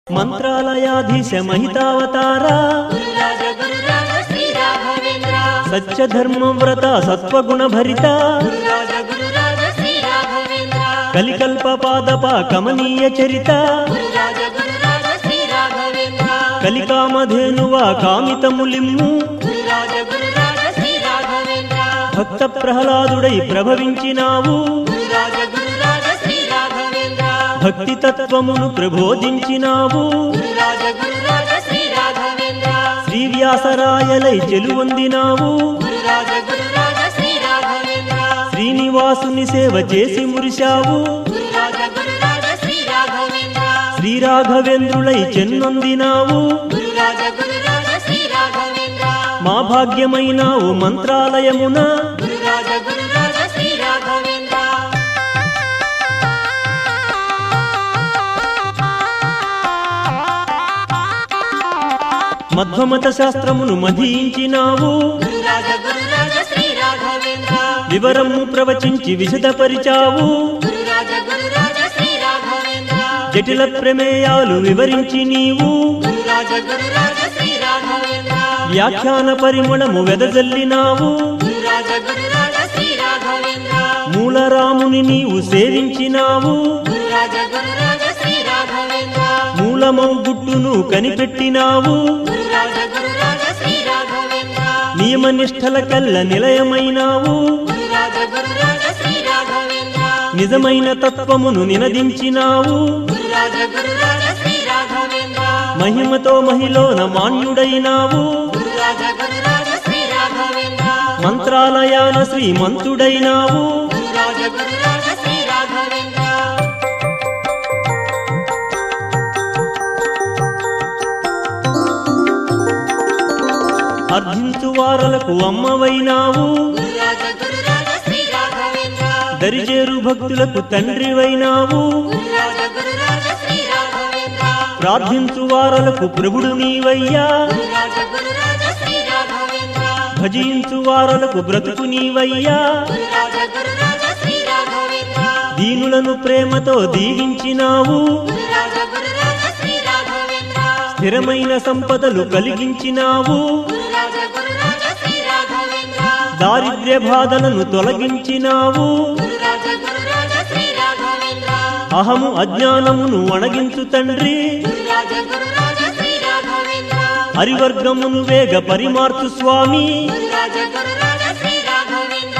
మంత్రాలయాధీశ మహితావతార గురురాజ గురురాజ శ్రీ రాఘవేంద్ర సత్యధర్మవ్రత సత్వగుణ భరిత గురురాజ గురురాజ శ్రీ రాఘవేంద్ర కలికల్ప పాదప కమనీయ చరిత గురురాజ గురురాజ శ్రీ రాఘవేంద్ర కలికామధేనువ కామితములిమ్ము గురురాజ గురురాజ శ్రీ రాఘవేంద్ర భక్త ప్రహ్లాదుడై ప్రభవించినావు గురురాజ గురురాజ శ్రీ రాఘవేంద్ర భక్తి తత్వమును ప్రబోధించినావు గురురాజ గురురాజ శ్రీ రాఘవేంద్ర శ్రీ వ్యాసరాయలై చెలువొందినావు గురురాజ గురురాజ శ్రీ రాఘవేంద్ర శ్రీనివాసుని సేవ చేసి మురిశావు గురురాజ గురురాజ శ్రీ రాఘవేంద్ర శ్రీరాఘవేంద్రులై చెన్నొందినావు గురురాజ గురురాజ శ్రీ రాఘవేంద్ర మా భాగ్యమైనావు మంత్రాలయమున గురురాజ గురురాజ శ్రీ రాఘవేంద్ర మధ్వమత శాస్త్రమును మధించినావు గురురాజ గురురాజ శ్రీ రాఘవేంద్ర వివరము ప్రవచించి విశదపరిచావు గురురాజ గురురాజ శ్రీ రాఘవేంద్ర జటిల ప్రమేయాలు వివరించి నీవు గురురాజ గురురాజ శ్రీ రాఘవేంద్ర వ్యాఖ్యాన పరిమళము వెదజల్లినావు గురురాజ గురురాజ శ్రీ రాఘవేంద్ర మూలరాముని నీవు సేవించినావు గురురాజ గురురాజ శ్రీ రాఘవేంద్ర మూలమౌ గుట్టును కనిపెట్టినావు గురురాజ గురురాజ శ్రీ రాఘవేంద్ర నియమనిష్టల కల్ల నిలయమైనావు గురురాజ గురురాజ శ్రీ రాఘవేంద్ర నిజమైన తత్వమును నినదించినావు గురురాజ గురురాజ శ్రీ రాఘవేంద్ర మహిమతో మహిలోన మాన్యుడైనావు గురురాజ గురురాజ శ్రీ రాఘవేంద్ర మంత్రాలయాన శ్రీమంతుడైనావు గురురాజ గురురాజ శ్రీ రాఘవేంద్ర అర్థించు వారలకు అమ్మవైనావు గురురాజ గురురాజ శ్రీ రాఘవేంద్ర దరిజేరు భక్తులకు తండ్రివైనావు గురురాజ గురురాజ శ్రీ రాఘవేంద్ర ప్రార్థించు వారలకు ప్రభుడు నీవయ్యా గురురాజ గురురాజ శ్రీ రాఘవేంద్ర భజించు వారలకు బ్రతుకు నీవయ్యా గురురాజ గురురాజ శ్రీ రాఘవేంద్ర దీనులను ప్రేమతో దీవించినావు గురురాజ గురురాజ శ్రీ రాఘవేంద్ర స్థిరమైన సంపదలు కలిగించినావు గురురాజ గురురాజ శ్రీ రాఘవేంద్ర దారిద్ర్య బాధలను తొలగించినావు గురురాజ గురురాజ శ్రీ రాఘవేంద్ర అహము అజ్ఞానమును అణగించు తండ్రి గురురాజ గురురాజ శ్రీ రాఘవేంద్ర హరివర్గమును వేగ పరిమార్చు స్వామి గురురాజ గురురాజ శ్రీ రాఘవేంద్ర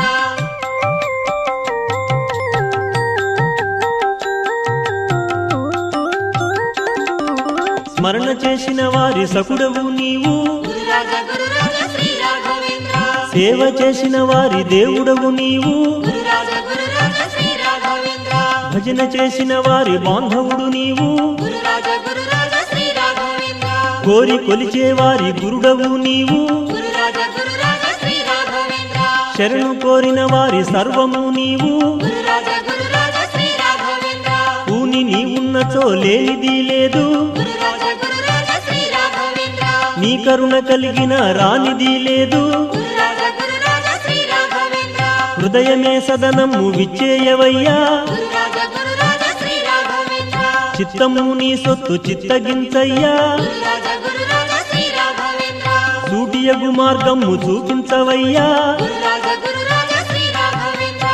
స్మరణ చేసిన వారి సకుడవు నీవు గురురాజ గురురాజ శ్రీ రాఘవేంద్ర సేవ చేసిన వారి దేవుడవు నీవు గురురాజ గురురాజ శ్రీ రాఘవేంద్ర భజన చేసిన వారి బాంధవుడు నీవు గురురాజ గురురాజ శ్రీ రాఘవేంద్ర కోరి కొలిచే వారి గురుడవు నీవు గురురాజ గురురాజ శ్రీ రాఘవేంద్ర శరణు కోరిన వారి సర్వము నీవు గురురాజ గురురాజ శ్రీ రాఘవేంద్ర పూని నీవున్నచో లేనిది లేదు గురురాజ గురురాజ శ్రీ రాఘవేంద్ర నీ కరుణ కలిగిన రానిది లేదు గురురాజ గురురాజ శ్రీ రాఘవేంద్ర హృదయమే సదనము విచ్చేయవయ్యా గురురాజ గురురాజ శ్రీ రాఘవేంద్ర చిత్తము నీ సొత్తు చిత్తగించయ్యా గురురాజ గురురాజ శ్రీ రాఘవేంద్ర సూటియగు మార్గము చూపించవయ్యా గురురాజ గురురాజ శ్రీ రాఘవేంద్ర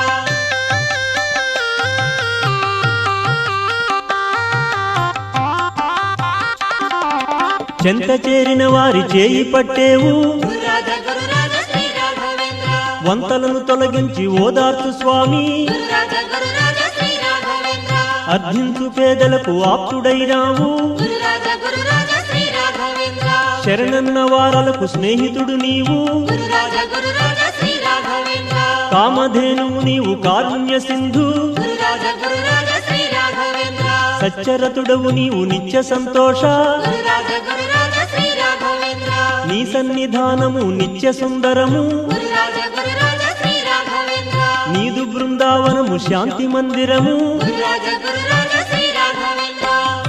చెంత చేరిన వారి చేయి పట్టేవు గురురాజ గురురాజ శ్రీ రాఘవేంద్ర వంతలను తొలగించి ఓదార్చు స్వామి గురురాజ గురురాజ శ్రీ రాఘవేంద్ర అర్థించు పేదలకు ఆప్తుడైనావు గురురాజ గురురాజ శ్రీ రాఘవేంద్ర శరణన్న వారలకు స్నేహితుడు నీవు గురురాజ గురురాజ శ్రీ రాఘవేంద్ర కామధేనువు నీవు కారుణ్య సింధు గురురాజ గురురాజ శ్రీ రాఘవేంద్ర సచ్చరతుడవు నీవు నిత్య సంతోష గురురాజ గురురాజ శ్రీ రాఘవేంద్ర నీ సన్నిధానము నిత్య సుందరము గురురాజ గురురాజ శ్రీ రాఘవేంద్ర నీదు బృందావనము శాంతి మందిరము గురురాజ గురురాజ శ్రీ రాఘవేంద్ర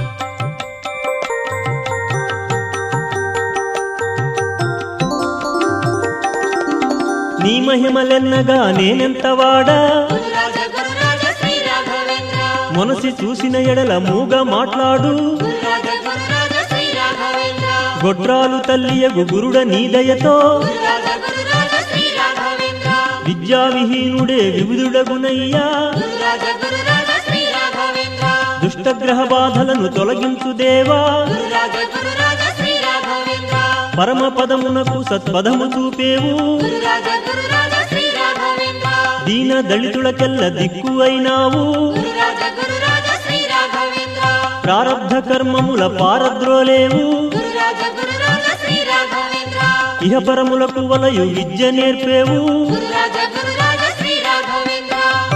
నీ మహిమలెన్నగా నేనెంత వాడా గురురాజ గురురాజ శ్రీ రాఘవేంద్ర మనసి చూసిన ఎడల మూగ మాట్లాడు గురురాజ గురురాజ శ్రీ రాఘవేంద్ర గొడ్రాలు తల్లియగు గురుడ నీదయతో గురురాజ గురురాజ శ్రీ రాఘవేంద్ర విద్యా విహీనుడే వివిధుడగునయ్యా గురురాజ గురురాజ శ్రీ రాఘవేంద్ర దుష్టగ్రహ బాధలను తొలగించు దేవా గురురాజ గురురాజ శ్రీ రాఘవేంద్ర పరమ పదమునకు సత్పదము చూపేవు గురురాజ గురురాజ శ్రీ రాఘవేంద్ర దీన దళితులకెల్ల దిక్కు అయినావు గురురాజ గురురాజ శ్రీ రాఘవేంద్ర ప్రారబ్ధ కర్మముల పారద్రోలేవు గురురాజ గురురాజ శ్రీ రాఘవేంద్ర ఇహపరములకు వలయు విద్య నేర్పేవు గురురాజ గురురాజ శ్రీ రాఘవేంద్ర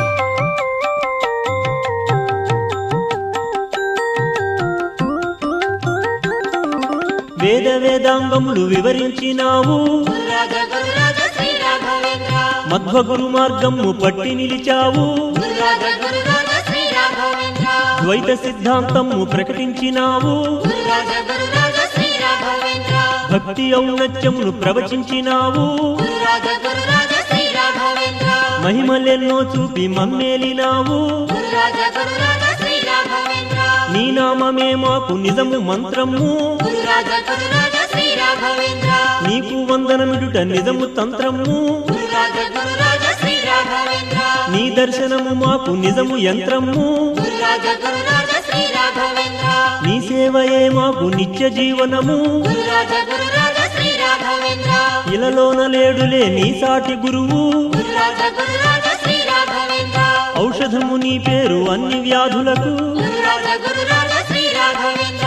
వేద వేదాంగములు వివరించినావు గురురాజ గురురాజ శ్రీ రాఘవేంద్ర మధ్వ గురు మార్గము పట్టి నిలిచావు గురురాజ గురురాజ శ్రీ రాఘవేంద్ర ద్వైత సిద్ధాంతము ప్రకటించినావు గురురాజ గురురాజ శ్రీ రాఘవేంద్ర భక్తి ఔన్నత్యమును ప్రవచించినావు గురురాజ గురురాజ శ్రీ రాఘవేంద్ర మహిమలెన్నో చూపి మమ్మేలినావు గురురాజ గురురాజ శ్రీ రాఘవేంద్ర నీ నామమే మాకు నిజము మంత్రము గురురాజ గురురాజ శ్రీ రాఘవేంద్ర నీకు వందనమిడుట నిజము తంత్రము గురురాజ గురురాజ శ్రీ రాఘవేంద్ర నీ దర్శనము మాకు నిజము యంత్రము గురురాజ గురురాజ శ్రీ రాఘవేంద్ర నీ సేవయే మాకు నిత్య జీవనము గురురాజ గురురాజ శ్రీ రాఘవేంద్ర ఇలలోన లేడులే నీ సాటి గురువు గురురాజ గురురాజ శ్రీ రాఘవేంద్ర ఔషధము నీ పేరు అన్ని వ్యాధులకు గురురాజ గురురాజ శ్రీ రాఘవేంద్ర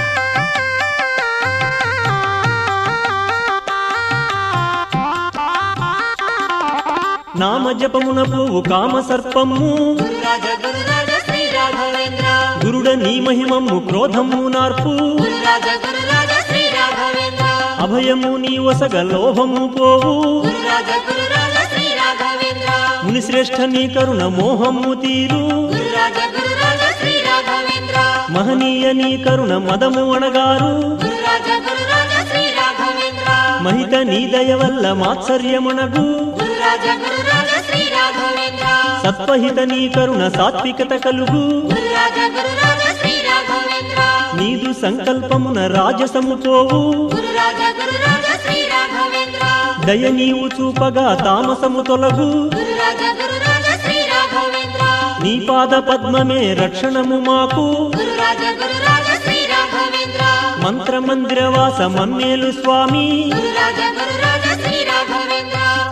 నామ జపమున పోవు కామ సర్పము గురురాజ గురురాజ శ్రీ రాఘవేంద్ర గురుడ నీ మహిమము క్రోధము నార్పు గురురాజ గురురాజ శ్రీ రాఘవేంద్ర అభయము నీ వసగ లోభము పోవు గురురాజ గురురాజ శ్రీ రాఘవేంద్ర ముని శ్రేష్ఠ నీ కరుణ మోహము తీరు గురురాజ గురురాజ శ్రీ రాఘవేంద్ర మహనీయ నీ కరుణ మదము అణగారు గురురాజ గురురాజ శ్రీ రాఘవేంద్ర మహిత నీ దయ వల్ల మాత్సర్యమణగు గురురాజ గురురాజ శ్రీ రాఘవేంద్ర సత్వహిత నీ కరుణ సాత్వికత కలుగు గురురాజ గురురాజ శ్రీ రాఘవేంద్ర నీదు సంకల్పమున రాజసము పోవు గురురాజ గురురాజ శ్రీ రాఘవేంద్ర దయ నీవు చూపగా తామసము తొలగు గురురాజ గురురాజ శ్రీ రాఘవేంద్ర నీ పాద పద్మమే రక్షణము మాకు గురురాజ గురురాజ శ్రీ రాఘవేంద్ర మంత్రమందిరవాస మమ్మేలు స్వామి గురురాజ గురురాజ శ్రీ రాఘవేంద్ర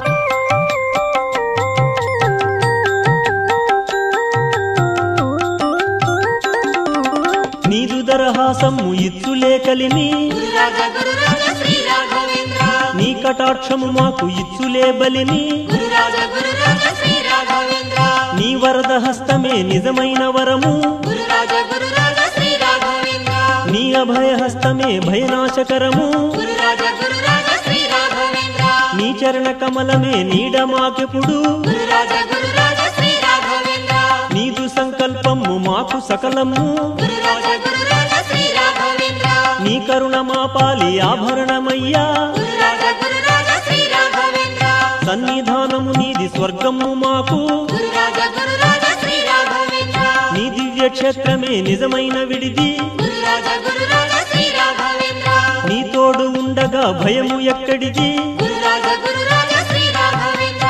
నీదు దరహాసము ఇచ్చులే కలిమి గురురాజ గురురాజ శ్రీ రాఘవేంద్ర నీ కటాక్షము మాకు ఇచ్చులే బలిమి గురురాజ గురురాజ శ్రీ రాఘవేంద్ర నీ వరద హస్తమే నిజమైన వరము గురురాజ గురురాజ శ్రీ రాఘవేంద్ర నీ అభయ హస్తమే భయనాశకరము గురురాజ గురురాజ శ్రీ రాఘవేంద్ర నీ చరణ కమలమే నీడ మాకెప్పుడు గురురాజ గురురాజ శ్రీ రాఘవేంద్ర నీదు సంకల్పము మాకు సకలము గురురాజ గురురాజ శ్రీ రాఘవేంద్ర నీ కరుణ మా పాలి ఆభరణమయ్యా గురురాజ గురురాజ శ్రీ రాఘవేంద్ర సన్నిధానము నీది స్వర్గము మాకు గురురాజ గురురాజ శ్రీ రాఘవేంద్ర నీ దివ్య క్షేత్రమే నిజమైన విడిది గురురాజ గురురాజ శ్రీ రాఘవేంద్ర నీ తోడు ఉండగా భయము ఎక్కడిది గురురాజ గురురాజ శ్రీ రాఘవేంద్ర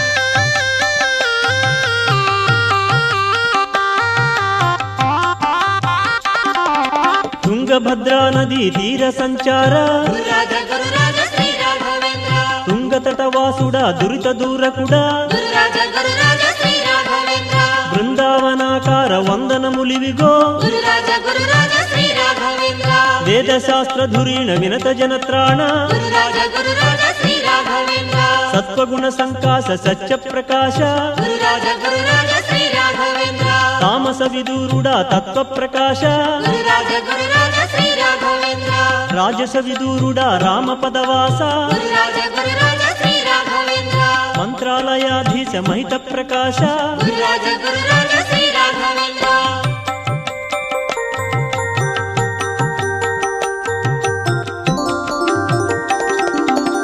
తుంగభద్రా నది తీర సంచార గురురాజ గురురాజ శ్రీ రాఘవేంద్ర తుంగతట వాసుడా దురిత దూరకుడా గురురాజ గురురాజ శ్రీ రాఘవేంద్ర బృందావనాకార వందనములివిగో గురురాజ గురురాజ శ్రీ రాఘవేంద్ర వేద శాస్త్ర ధురీణ వినత జనత్రాణ గురురాజ గురురాజ శ్రీ రాఘవేంద్ర సత్వగుణ సంకాస సత్య ప్రకాశ గురురాజ గురురాజ శ్రీ రాఘవేంద్ర తామస విదూరుడా తత్వ ప్రకాశ గురురాజ గురురాజ శ్రీ రాఘవేంద్ర రాజస విదూరుడా రామ పదవాస గురురాజ గురురాజ శ్రీ రాఘవేంద్ర మంత్రాలయాధీశ మహిత ప్రకాశ గురురాజ గురురాజ శ్రీ రాఘవేంద్ర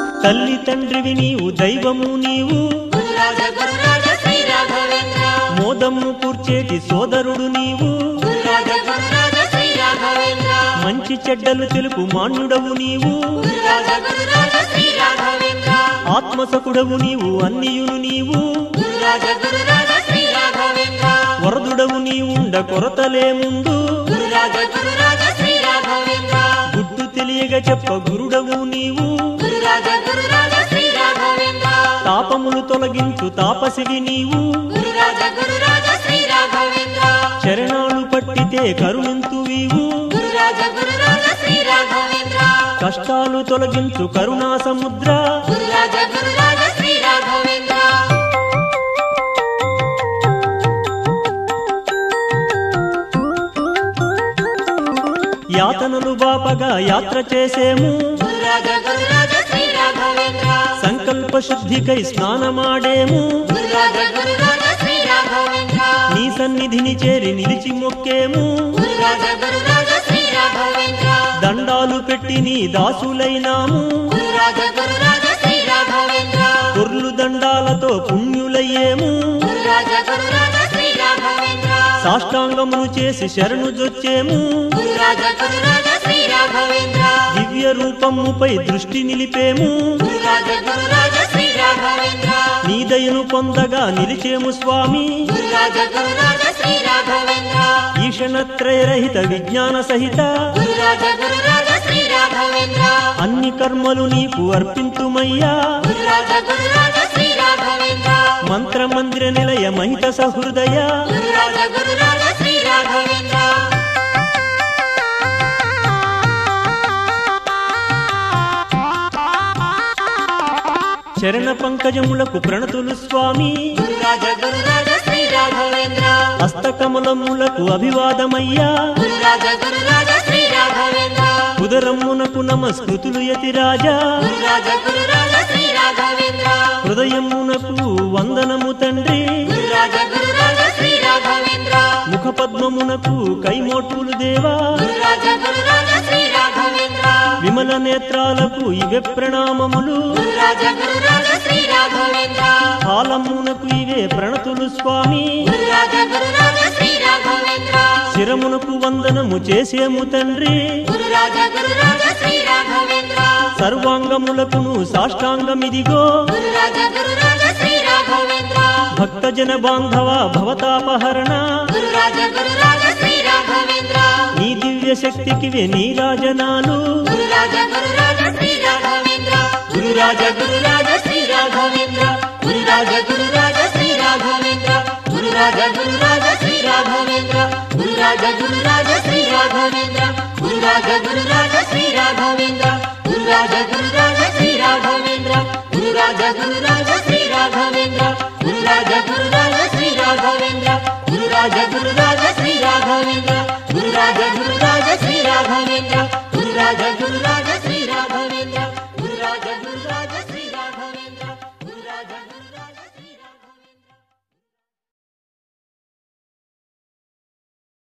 తల్లి తండ్రివి నీవు దైవము నీవు గురురాజ గురురాజ శ్రీ రాఘవేంద్ర మోదమ్ము కూర్చేటి సోదరుడు నీవు గురురాజ గురురాజ శ్రీ రాఘవేంద్ర మంచి చెడ్డలు తెలుపు మాన్యుడవు నీవు గురురాజ గురురాజ శ్రీ రాఘవేంద్ర ఆత్మసకుడవు నీవు అన్నియును నీవు గురురాజ గురురాజ శ్రీ రాఘవేంద్ర వరదుడవు నీవుండ కొరతలే ముందు గురురాజ గురురాజ శ్రీ రాఘవేంద్ర గుడ్డు తెలియగ చెప్ప గురుడవు నీవు గురురాజ గురురాజ శ్రీ రాఘవేంద్ర తాపములు తొలగించు తాపసివి నీవు గురురాజ గురురాజ శ్రీ రాఘవేంద్ర చరణాలు పట్టితే కరుణింతువీవు గురురాజ గురురాజ శ్రీ రాఘవేంద్ర కష్టాలు తొలగించు కరుణా సముద్ర గురురాజ గురురాజ శ్రీ రాఘవేంద్ర యాతనలు బాపగా యాత్ర చేసేము గురురాజ గురురాజ శ్రీ రాఘవేంద్ర సంకల్ప శుద్ధికై స్నానమాడేము గురురాజ గురురాజ శ్రీ రాఘవేంద్ర నీ సన్నిధిని చేరి నిలిచి మొక్కేము గురురాజ గురురాజ శ్రీ రాఘవేంద్ర దండాలు పెట్టి నీ దాసులైనాము గురురాజ గురురాజ శ్రీ రాఘవేంద్ర గొర్లు దండాలతో పుణ్యులయ్యేము గురురాజ గురురాజ శ్రీ రాఘవేంద్ర సాష్టాంగమును చేసి శరణు జొచ్చేము గురురాజ గురురాజ శ్రీ రాఘవేంద్ర దివ్య రూపముపై దృష్టి నిలిపేము గురురాజ గురురాజ శ్రీ రాఘవేంద్ర నీ దయను పొందగా నిలిచేము స్వామి గురురాజ గురురాజ శ్రీ రాఘవేంద్ర ఈషణత్రయరహిత విజ్ఞాన సహిత గురురాజ గురురాజ శ్రీ రాఘవేంద్ర అన్ని కర్మలు నీకు అర్పింతుమయ్యా గురురాజ గురురాజ శ్రీ రాఘవేంద్ర మంత్రమందిర నిలయ మహిత సహృదయ గురురాజ గురురాజ శ్రీ రాఘవేంద్ర చరణ పంకజములకు ప్రణతులు స్వామి గురురాజ గురురాజ శ్రీ రాఘవేంద్ర హస్తకమలములకు అభివాదమయ్యా గురురాజ గురురాజ శ్రీ రాఘవేంద్ర ఉదరమునకు నమస్కృతులు యతిరాజా గురురాజ గురురాజ శ్రీ రాఘవేంద్ర హృదయమునకు వందనము తండ్రి గురురాజ గురురాజ శ్రీ రాఘవేంద్ర ముఖ పద్మమునకు కైమోటులు దేవా గురురాజ గురురాజ శ్రీ రాఘవేంద్ర విమల నేత్రాలకు ఇవే ప్రణామములు గురురాజ గురురాజ శ్రీ రాఘవేంద్ర కాలమునకు ఇవే ప్రణతులు స్వామి గురురాజ గురురాజ శ్రీ రాఘవేంద్ర శిరమునకు వందనము చేసేము తండ్రి గురురాజ గురురాజ శ్రీ రాఘవేంద్ర సర్వాంగములకును సాష్టాంగమిదిగో గురురాజ గురురాజ శ్రీ రాఘవేంద్ర భక్తజన బాంధవ భవతాపహరణ గురురాజ గురురాజ శ్రీ రాఘవేంద్ర నీ దివ్య శక్తికివే నీరాజనాలు గురురాజ గురురాజ శ్రీ రాఘవేంద్ర గురురాజ గురురాజ శ్రీ రాఘవేంద్ర గురురాజ గురురాజ శ్రీ రాఘవేంద్ర గురురాజ గురురాజ శ్రీ రాఘవేంద్ర గురురాజ గురురాజ శ్రీ రాఘవేంద్ర గురురాజ గురురాజ శ్రీ రాఘవేంద్ర గురురాజ గురురాజ శ్రీ రాఘవేంద్ర గురురాజ గురురాజ శ్రీ రాఘవేంద్ర గురురాజ గురురాజ శ్రీ రాఘవేంద్ర గురురాజ గురురాజ శ్రీ రాఘవేంద్ర